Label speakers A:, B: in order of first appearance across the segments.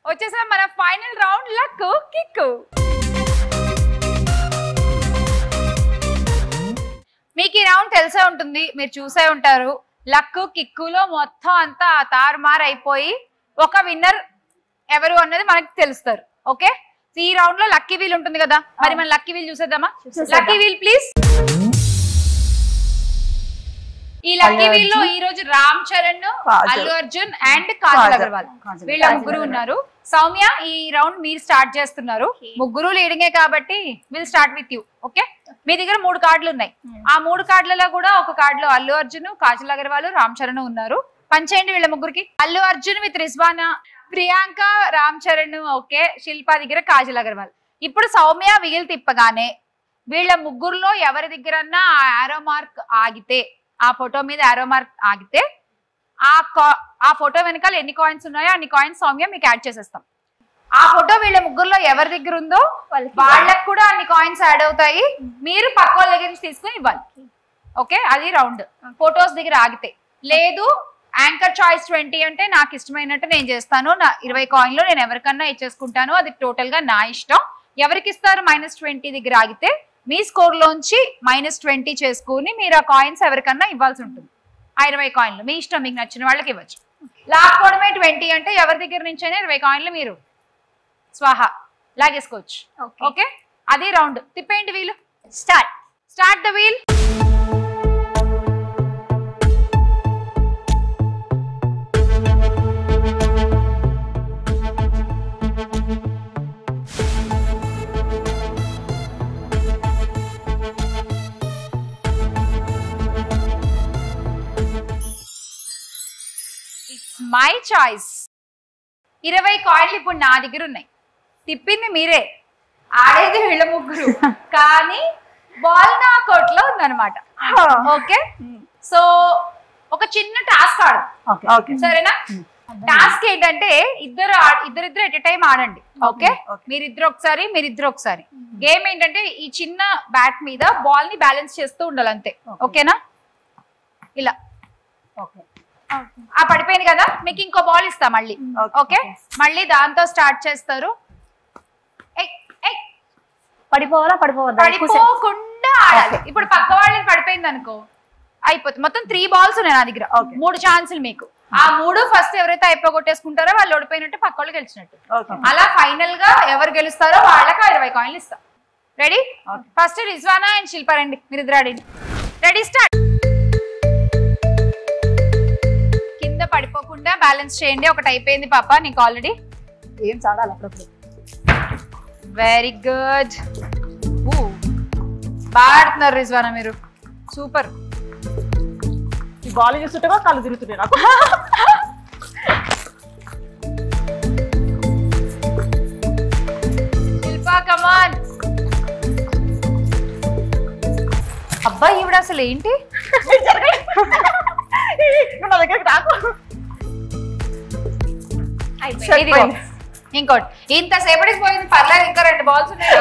A: వచ్చేసాం మన final round luck kick మీకు ఈ రౌండ్ తెలిసే ఉంటుంది మీరు చూసే ఉంటారు లక్ కిక్కులో మొత్తం అంతా తారుమారు అయిపోయి ఒక విన్నర్ ఎవరు అన్నది మనకి తెలుస్తారు ఓకే ఈ రౌండ్ లో లక్కీ వీల్ ఉంటుంది కదా మరి మన లక్కీ వీల్ చూసేద్దామా
B: చూసేద్దాం.
A: లక్కీ వీల్ ప్లీజ్ ఈ లక్కీ
B: అల్లు
A: వీల్ లో
B: అర్జున్,
A: ఈ రోజు రామ్ చరణ్
B: కాజల్.
A: అల్లు అర్జున్ అండ్ కాజల్
B: కాజల్.
A: అగర్వాల్
B: కాజల్.
A: వీళ్ళ
B: కాజల్
A: ముగ్గురు
B: అగర్వాల్.
A: ఉన్నారు సౌమ్య ఈ రౌండ్ మీరు స్టార్ట్ చేస్తున్నారు ముగ్గురు లీడింగే కాబట్టి will start with you okay మీ దగ్గర మూడు కార్డులు ఉన్నాయి ఆ మూడు కార్డులలో కూడా ఒక కార్డులో అల్లు అర్జున్ కాజల్ అగర్వాల్ రామ్ చరణ్ ఉన్నారు పంచేయండి వీళ్ళ ముగ్గురికి అల్లు అర్జున్ విత్ రిజ్వానా ప్రియాంక రామ్ చరణ్ ఓకే శిల్ప దగ్గర కాజల్ అగర్వాల్ ఇప్పుడు సౌమ్య విగిల్ తిప్పగానే వీళ్ళ ముగ్గురులో ఎవరి దగ్గరన్నా ఆ ఆరో మార్క్ ఆగితే ఆ ఫోటో మీద ఆరో మార్క్ ఆగితే ఆ కా- ఆ ఫోటో వెనకాల ఎన్ని కాయిన్స్ ఉన్నాయో అన్ని కాయిన్స్ సౌమ్య మీకు యాడ్ చేసేస్తాం ఆ ఫోటో వీళ్ళ ముగ్గురులో ఎవరి దగ్గర ఉందో వాళ్ళకి కూడా అన్ని కాయిన్స్ యాడ్ అవుతాయి మీరు పక్క వాళ్ళ దగ్గర నుంచి తీసుకుని ఇవ్వాలి ఓకే అది రౌండ్ ఫొటోస్ దగ్గర ఆగితే లేదు యాంకర్ చాయిస్ ట్వంటీ అంటే నాకు ఇష్టమైనట్టు నేను చేస్తాను నా ఇరవై కాయిన్లు నేను ఎవరికన్నా ఇచ్చేసుకుంటాను అది టోటల్ గా నా ఇష్టం ఎవరికి ఇస్తారు మైనస్ ట్వంటీ దగ్గర ఆగితే మీ స్కోర్ లోంచి మైనస్ ట్వంటీ చేసుకుని మీరు ఆ కాయిన్స్ ఎవరికన్నా ఇవ్వాల్సి ఉంటుంది ఆ ఇరవై కాయిన్లు మీ ఇష్టం మీకు నచ్చిన వాళ్ళకి ఇవ్వచ్చు లాక్కోవడమే ట్వంటీ అంటే ఎవరి దగ్గర నుంచైనా ఇరవై కాయిన్లు మీరు స్వాహ లాగేసుకోవచ్చు ఓకే అది రౌండ్ తిప్పేయండి wheel start start the wheel it's my choice ఇరవై కాయిన్లు ఇప్పుడు నా దగ్గర ఉన్నాయి తిప్పింది మీరే ఆడేది వీళ్ళ ముగ్గురు కానీ బాల్ నా కోట్లో ఉందన్నమాట ఓకే సో ఒక చిన్న టాస్క్ ఆడు
B: ఓకే ఓకే
A: సరేనా టాస్క్ ఏంటంటే ఇద్దరు ఆ- ఇద్దరిద్దరు ఎట్ టైం ఆడండి ఓకే
B: okay.
A: మీరిద్దరు ఒకసారి మీరిద్దరు ఒకసారి గేమ్ ఏంటంటే ఈ చిన్న బ్యాట్ మీద బాల్ ని బ్యాలెన్స్ చేస్తూ ఉండాలి అంతే
B: Okay.
A: ఓకేనా ఇలా
B: ఓకే
A: ఆ పడిపోయింది కదా మీకు ఇంకో బాల్ ఇస్తా మళ్ళీ
B: Okay.
A: ఓకే మళ్ళీ దాంతో స్టార్ట్ చేస్తారు ఏయ్, ఏయ్,
B: పడిపోవాలా పడిపోవద్దా ఎక్కువసేపు?
A: పడిపోకుండా ఆడాలి ఇప్పుడు పక్క వాళ్ళకి పడిపోయింది అనుకో అయిపోతుంది మొత్తం త్రీ బాల్స్ ఉన్నాయి నా దగ్గర
B: Okay.
A: మూడు ఛాన్సులు మీకు ఆ మూడు ఫస్ట్ ఎవరైతే అయిపోగొట్టేసుకుంటారో వాళ్ళు ఓడిపోయినట్టు పక్క వాళ్ళు గెలిచినట్టు
B: ఓకే
A: అలా ఫైనల్ గా ఎవరు గెలుస్తారో వాళ్ళకి ఆ ఇరవై కాయిన్లు ఇస్తాం ready
B: Okay.
A: First Rizwana and Shilpa రండి మీరు ఇద్దరు ఆడండి రెడీ స్టార్ట్ కింద పడిపోకుండా బ్యాలెన్స్ చేయండి ఒకటి అయిపోయింది పాప నీకు ఆల్రెడీ
B: ఏం చాడాలి అప్పుడప్పుడు
A: వెరీ గుడ్ బాగా ఆడుతున్నారు రిజ్వానా మీరు సూపర్
B: ఈ బాల్ చూస్తుంటే కూడా కళ్ళు తిరుగుతున్నాయి నాకు
A: శిల్పా కమాన్ అబ్బాయి ఈవిడ అసలు ఏంటి
B: నువ్వు నా దగ్గరికి రాకు
A: ఇదిగో. ఇంకోటి ఇంతసేపటికి పోయింది పర్లేదు ఇంకా రెండు బాల్స్ ఉన్నాయి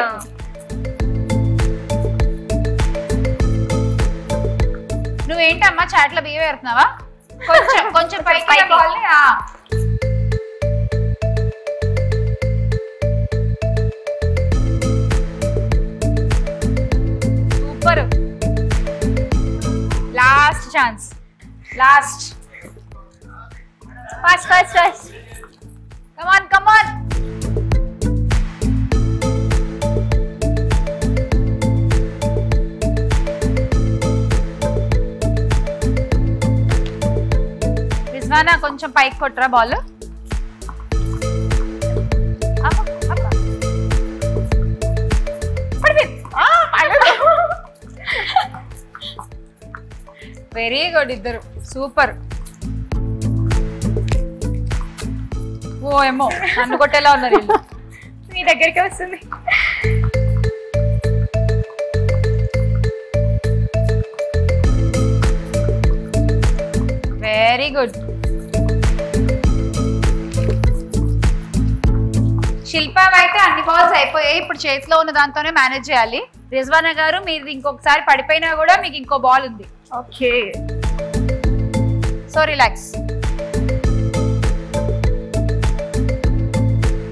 A: నువ్వేంటమ్మా చాట్ లో బియ్యం వేరుతున్నావా కొంచెం కొంచెం పైకి బాల్ ని ఆ. Super last chance last first first first come on come on Rizwana కొంచెం పైకి కొట్టరా బాల్ వెరీ గుడ్ ఇద్దరు సూపర్ ఓ ఏమో నన్ను కొట్టేలా ఉన్నారు వీళ్ళు
C: మీ దగ్గరికి వస్తుంది
A: వెరీ గుడ్ శిల్ప అయితే అన్ని బాల్స్ అయిపోయాయి ఇప్పుడు చేతిలో ఉన్న దాంతోనే మేనేజ్ చేయాలి రిజ్వానా గారు మీరు ఇంకొకసారి పడిపోయినా కూడా మీకు ఇంకో బాల్ ఉంది
B: ఓకే
A: సో రిలాక్స్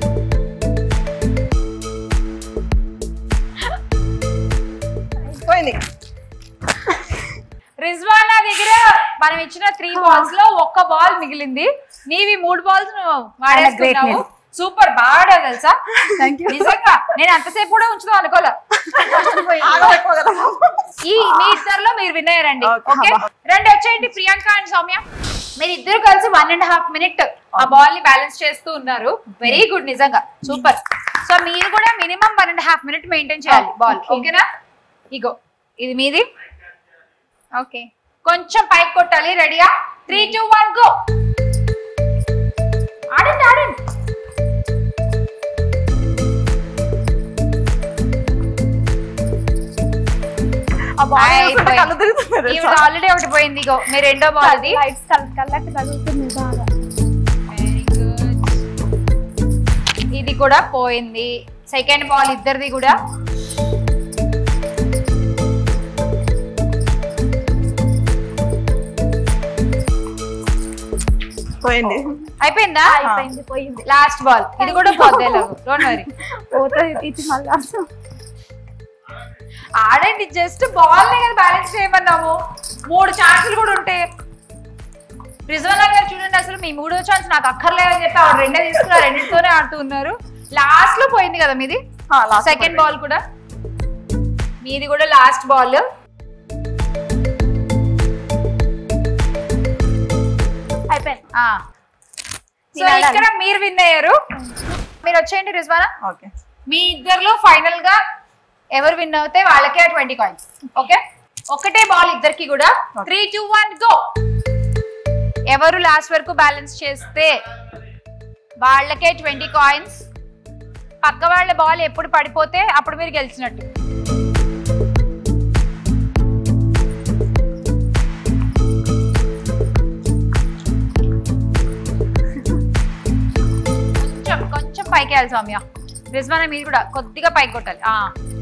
A: ఇచ్చిన త్రీ బాల్స్ లో ఒక్క బాల్ మిగిలింది నీవి మూడు బాల్స్ నువ్వు వాడేసుకున్నావు
C: నేను.
A: సూపర్ బాగా తెలుసా
C: థ్యాంక్ యూ
A: నిజంగా నేను అంతసేపు కూడా ఉంచుదాం అనుకోలే
B: ఆగదు ఎక్కువ కదా
A: ఈ మీ ఇద్దరులో మీరు విన్ అయ్యారండి
B: Okay.
A: ఓకే రండి వచ్చేయండి ప్రియాంక అండ్ సౌమ్య మీరు ఇద్దరు కలిసి వన్ అండ్ హాఫ్ మినిట్ ఆ బాల్ ని బ్యాలెన్స్ చేస్తూ ఉన్నారు వెరీ గుడ్ నిజంగా సూపర్ సో మీరు కూడా minimum one and half minute maintain చేయాలి బాల్
C: Okay.
A: ఓకేనా ఇగో ఇది మీది
C: ఓకే
A: కొంచెం పైకి కొట్టాలి రెడీయా త్రీ టూ వన్ గో ఆడండి ఆడండి
B: ఆ బాల్ చూస్తుంటే
A: అయిపోయింది.
B: కళ్ళు తిరుగుతున్నాయి
A: ఈవిడ
B: తెలుసా?
A: ఆల్రెడీ ఒకటి పోయింది ఇగో మీ రెండో బాల్ ఇది
C: లైట్స్ కళ్ళకి తగులుతుంది బాగా
A: వెరీ గుడ్ ఇది కూడా పోయింది సెకండ్ బాల్ ఇద్దరిది కూడా
B: పోయింది
A: అయిపోయిందా
C: అయిపోయింది పోయింది
A: లాస్ట్ బాల్ ఇది కూడా పోతే డోంట్ వరీ
C: పోతుంది ఇది మళ్ళా
A: ఆడండి జస్ట్ బాల్ ని కదా బ్యాలెన్స్ చేయమన్నాము మూడు ఛాన్సులు కూడా ఉంటాయి రిజవానా గారు చూడండి అసలు మీ మూడో ఛాన్స్ నాకు అక్కర్లేదని చెప్పి ఆవిడ రెండే తీసుకున్నారు రెండింటితోనే ఆడుతూ ఉన్నారు లాస్ట్ లో పోయింది కదా మీది
B: ఆ, last
A: సెకండ్ బాల్ కూడా మీది కూడా లాస్ట్ బాల్
C: అయిపోయింది
A: సో
C: నేను ఆడాలి.
A: ఇక్కడ మీరు విన్ అయ్యారు మీరు వచ్చేయండి రిజ్వానా
B: ఓకే
A: మీ ఇద్దరిలో ఫైనల్ గా ఎవరు విన్ అవుతే వాళ్ళకే ట్వంటీ కాయిన్స్ ఓకే ఒకటే బాల్ ఇద్దరికి కూడా త్రీ టూ వన్ గో ఎవరు లాస్ట్ వరకు బ్యాలెన్స్ చేస్తే వాళ్ళకే ట్వంటీ కాయిన్స్ పక్క వాళ్ళ బాల్ ఎప్పుడు పడిపోతే అప్పుడు మీరు గెలిచినట్టు కొంచెం కొంచెం పైకి వెళ్ళాలి సౌమ్య రిజ్వానా మీరు కూడా కొద్దిగా పైకి కొట్టాలి ఆ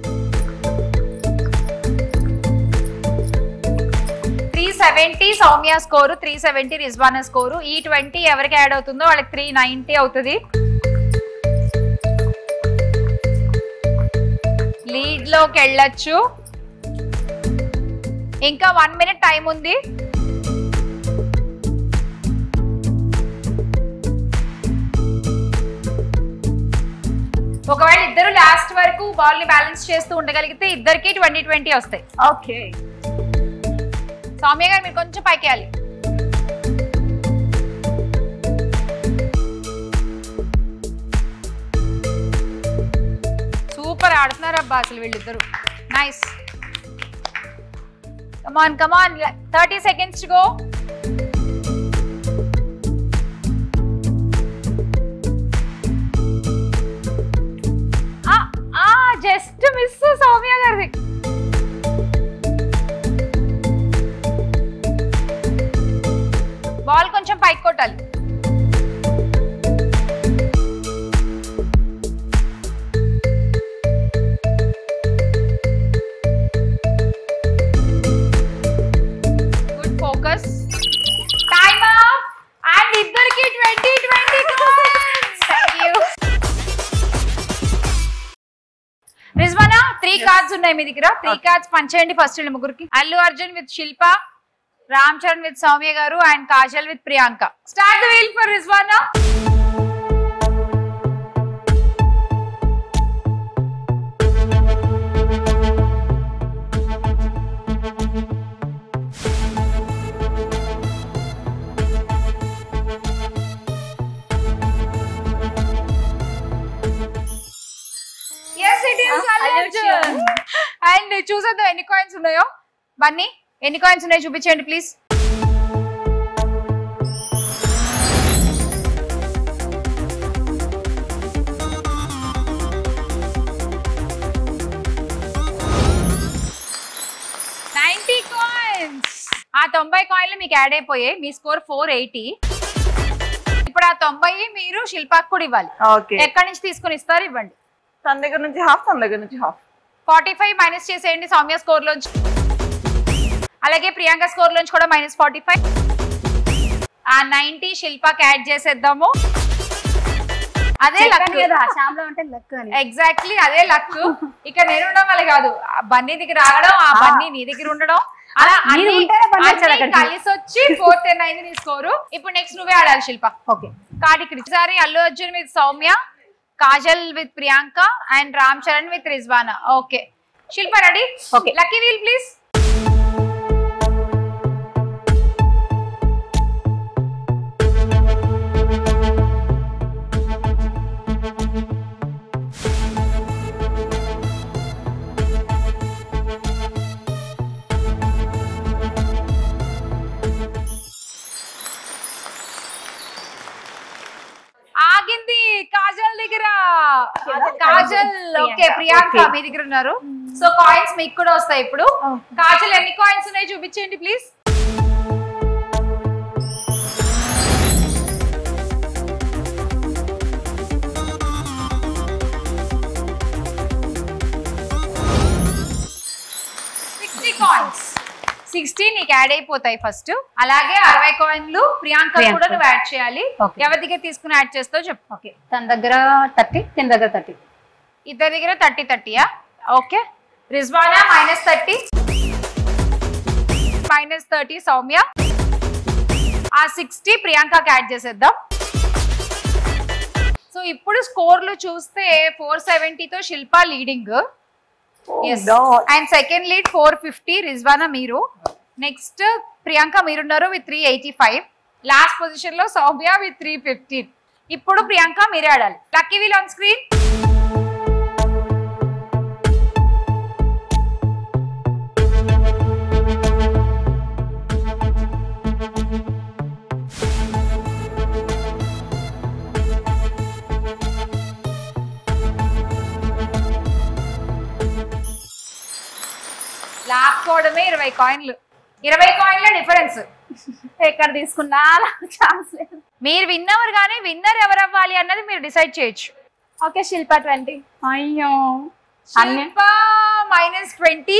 A: three seventy Soumya score three seventy Rizwana score ఈ ట్వంటీ ఎవరికి యాడ్ అవుతుందో వాళ్ళకి త్రీ నైన్టీ అవుతుంది లీడ్ లోకి వెళ్ళొచ్చు ఇంకా వన్ మినిట్ టైం ఉంది ఒకవేళ ఇద్దరు లాస్ట్ వరకు బాల్ ని బ్యాలెన్స్ చేస్తూ ఉండగలిగితే ఇద్దరికి ట్వంటీ ట్వంటీ వస్తాయి
B: ఓకే
A: సౌమ్య గారు మీరు కొంచెం పైకి వెళ్ళాలి సూపర్ ఆడుతున్నారు అబ్బా అసలు వీళ్ళిద్దరు nice come on come on thirty seconds go just miss Soumya గారిది బాల్ కొంచెం పైకి కొట్టాలి good focus time up and ఇద్దరికి twenty twenty thank you Rizwana three cards ఉన్నాయి మీ దగ్గర త్రీ కార్డ్స్ పంచేయండి ఫస్ట్ ముగ్గురికి Allu Arjun with Shilpa Ram Charan with Soumya garu and Kajal with Priyanka start the wheel for Rizwana yes it is Allu Arjun and చూసేద్దాం ఎన్ని కాయిన్స్ ఉన్నాయో బన్నీ ఎన్ని కాయిన్స్ ఉన్నాయో చూపించండి ప్లీజ్ నైన్టీ కాయిన్స్ ఆ తొంభై కాయిన్లు మీకు యాడ్ అయిపోయాయి మీ స్కోర్ ఫోర్ ఎయిటీ ఇప్పుడు ఆ తొంభై మీరు శిల్పాకు కూడా ఇవ్వాలి
B: ఓకే
A: ఎక్కడి నుంచి తీసుకుని ఇస్తారు ఇవ్వండి
B: తన దగ్గర నుంచి హాఫ్ తన దగ్గర నుంచి హాఫ్
A: ఫార్టీ ఫైవ్ మైనస్ చేసేయండి సౌమ్య స్కోర్ లోంచి అలాగే ప్రియాంక స్కోర్ లోంచి కూడా మైనస్ ఫార్టీ ఫైవ్ ఆ నైన్టీ శిల్పాకి యాడ్ చేసేద్దాము అదే లక్
C: కదా శ్యామ్లో ఉంటే లక్ అని
A: ఎగ్జాక్ట్లీ అదే లక్ ఇక నేను ఉండడం వల్ల కాదు ఆ బన్నీ దగ్గర రావడం ఆ బన్నీ నీ దగ్గర ఉండడం అలా
C: మీరు
A: అన్ని-
C: ఉంటేనే పని వచ్చారు
A: అన్ని
C: అక్కడికి.
A: కలిసి వచ్చి ఫోర్ టెన్ అయింది నీ స్కోరు ఇప్పుడు నెక్స్ట్ నువ్వే ఆడాలి శిల్ప
C: ఓకే
A: కార్డ్ ఇక్కడ ఈసారి Allu Arjun with Soumya Kajal with Priyanka and Ram Charan with Rizwana okay Shilpa ready
C: Okay.
A: Lucky wheel please ఆగింది కాజల్ దగ్గర కాజల్ ఓకే ప్రియాంక
C: Okay.
A: మీ దగ్గర ఉన్నారు సో కాయిన్స్ మీకు కూడా వస్తాయి ఇప్పుడు కాజల్ ఎన్ని కాయిన్స్ ఉన్నాయి చూపించండి ప్లీజ్ సిక్స్టీ కాయిన్స్ సిక్స్టీ నీకు యాడ్ అయిపోతాయి ఫస్ట్ అలాగే అరవై కాయిన్లు ప్రియాంక
C: ప్రియాంక.
A: కూడా నువ్వు యాడ్ చేయాలి
C: Okay.
A: ఎవరి దగ్గర తీసుకుని యాడ్ చేస్తావు చెప్పు
C: ఓకే తన దగ్గర థర్టీ తిన దగ్గర థర్టీ
A: ఇద్దరి దగ్గర థర్టీ థర్టీయా okay Rizwana minus thirty minus thirty Soumya ఆ సిక్స్టీ ప్రియాంకకి యాడ్ చేసేద్దాం సో ఇప్పుడు స్కోర్లు చూస్తే ఫోర్ సెవెంటీతో Shilpa leading and second lead four fifty Rizwana మీరు నెక్స్ట్ ప్రియాంక మీరున్నారు with three eighty five last position లో సౌమ్య విత్ త్రీ ఫిఫ్టీన్ ఇప్పుడు ప్రియాంక మీరే ఆడాలి లక్కీ వీల్ ఆన్ స్క్రీన్ లాక్కోవడమే ఇరవై కాయిన్లు ఇరవై కాయిన్ల డిఫరెన్స్
C: ఎక్కడ తీసుకున్నా ఛాన్స్ లేదు
A: మీరు విన్నవర్ కానీ విన్నర్ ఎవరు అవ్వాలి అన్నది మీరు డిసైడ్ చేయొచ్చు
C: ఓకే శిల్ప ట్వంటీ
B: అయ్యో
C: అన్నీ
A: మైనస్ ట్వంటీ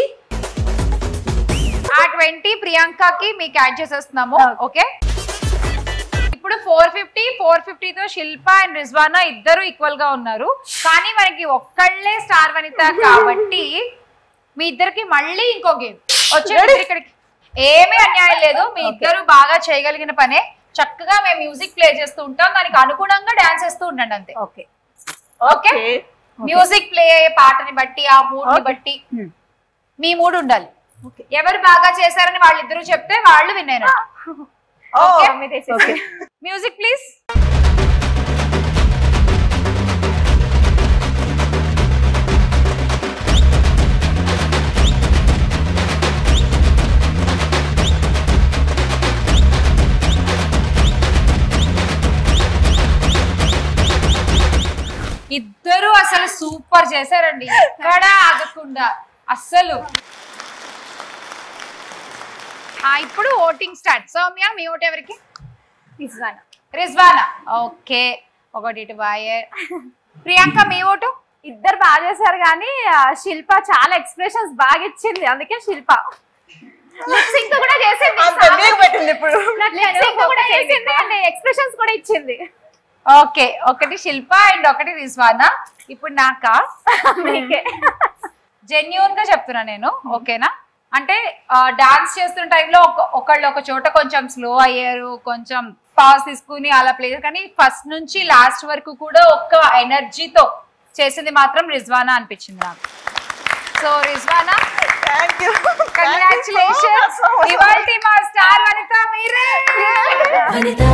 A: ఆ ట్వంటీ ప్రియాంకకి మీకు యాడ్ చేసేస్తున్నాము
C: Okay.
A: ఓకే ఇప్పుడు ఫోర్ ఫిఫ్టీ ఫోర్ ఫిఫ్టీతో శిల్ప అండ్ రిజ్వానా ఇద్దరు ఈక్వల్ గా ఉన్నారు కానీ మనకి ఒక్కళ్ళే స్టార్ వనిత కాబట్టి మీ ఇద్దరికి మళ్ళీ ఇంకో గేమ్ వచ్చే ఇక్కడికి ఏమీ అన్యాయం లేదు మీ ఇద్దరు బాగా చేయగలిగిన పనే చక్కగా మేము మ్యూజిక్ ప్లే చేస్తూ ఉంటాం దానికి అనుగుణంగా డాన్స్ చేస్తూ ఉండండి అంతే
C: ఓకే
A: ఓకే మ్యూజిక్ ప్లే అయ్యే పాటని బట్టి ఆ మూడ్ ని
B: Okay.
A: బట్టి మీ మూడ్ ఉండాలి ఎవరు బాగా చేశారని వాళ్ళిద్దరూ చెప్తే వాళ్ళు విన్ అయినట్టు ఓకే
C: ఓకే
A: మ్యూజిక్ ప్లీజ్ ఇద్దరు అసలు సూపర్ చేశారండి ఎక్కడా ఆగకుండా అస్సలు ఆ, ఇప్పుడు ఓటింగ్ స్టార్ట్ సౌమ్య మీ ఓట్ ఎవరికి
C: రిజ్వానా
A: రిజ్వానా ఓకే ఒకటి ఇటు బాయర్ ప్రియాంక మీ ఓటు
C: ఇద్దరు బాగా చేశారు కానీ ఆ, శిల్ప చాలా ఎక్స్ప్రెషన్స్ బాగా ఇచ్చింది అందుకే శిల్ప సింక్ కూడా చేసింది
B: అంత నీకు పెట్టింది ఇప్పుడు
C: సింక్ కూడా చేసింది అండ్ ఎక్స్ప్రెషన్స్ కూడా ఇచ్చింది
A: ఓకే ఒకటి శిల్ప అండ్ ఒకటి రిజ్వానా ఇప్పుడు నాకా
C: మీకే
A: జెన్యున్ గా చెప్తున్నా నేను ఓకేనా అంటే డాన్స్ చేస్తున్న టైంలో ఒక ఒకళ్ళు ఒక చోట కొంచెం స్లో అయ్యారు కొంచెం పాస్ తీసుకుని అలా ప్లే కానీ ఫస్ట్ నుంచి లాస్ట్ వరకు కూడా ఒక్క ఎనర్జీతో చేసింది మాత్రం రిజ్వానా అనిపించింది నాకు so Rizwana
B: thank you
A: congratulations ఇవాళ మా స్టార్ వనిత మీరే
D: Vanitha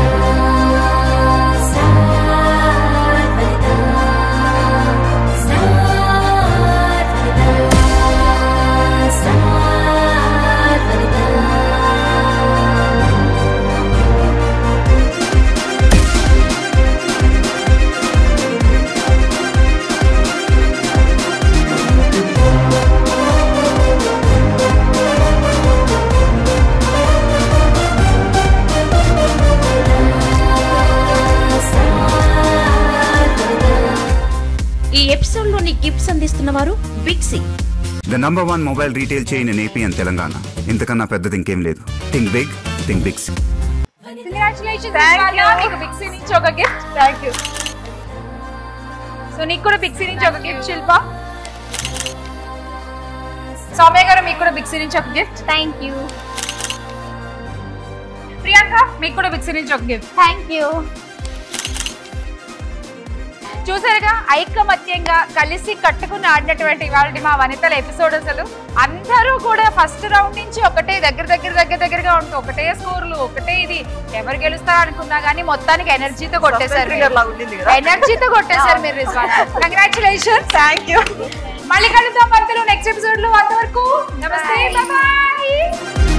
D: star Vanitha star Vanitha star Vanitha
E: ఈ ఎపిసోడ్ లోని గిఫ్ట్స్ అందిస్తున్న వారు Big C
F: the number one mobile retail chain in AP and Telangana ఇంతకన్నా పెద్దది ఇంకేం లేదు think big think bigs
A: congratulations
B: Thank you.
A: మీకు బిక్సీ నుంచి ఒక గిఫ్ట్
B: థ్యాంక్ యూ
A: సో నీకు కూడా బిక్సీ నుంచి ఒక గిఫ్ట్ శిల్ప సౌమ్య గారు మీకు కూడా బిక్సీ నుంచి ఒక గిఫ్ట్
C: థ్యాంక్ యూ
A: ప్రియాంక మీకు కూడా బిక్సీ నుంచి ఒక గిఫ్ట్
C: థ్యాంక్ యూ
A: చూసారుగా ఐకమత్యంగా కలిసి కట్టుకుని ఆడినటువంటి ఇవాళ మా వనితల ఎపిసోడ్ అసలు అందరూ కూడా ఫస్ట్ రౌండ్ నుంచి ఒకటే దగ్గర దగ్గర దగ్గర దగ్గరగా ఉంటుంది ఒకటే స్కోర్లు ఒకటే ఇది ఎవరు గెలుస్తారు అనుకున్నా గానీ మొత్తానికి ఎనర్జీతో కొట్టేశారు
B: ట్రిగర్ లాగా ఉండింది కదా
A: ఎనర్జీతో కొట్టేశారు మీరు రిజ్వాన్ కంగ్రాచులేషన్
B: థ్యాంక్ యూ
A: మళ్ళీ కలుద్దాం పంతులు నెక్స్ట్ ఎపిసోడ్ లో అంతవరకు నమస్తే బాయ్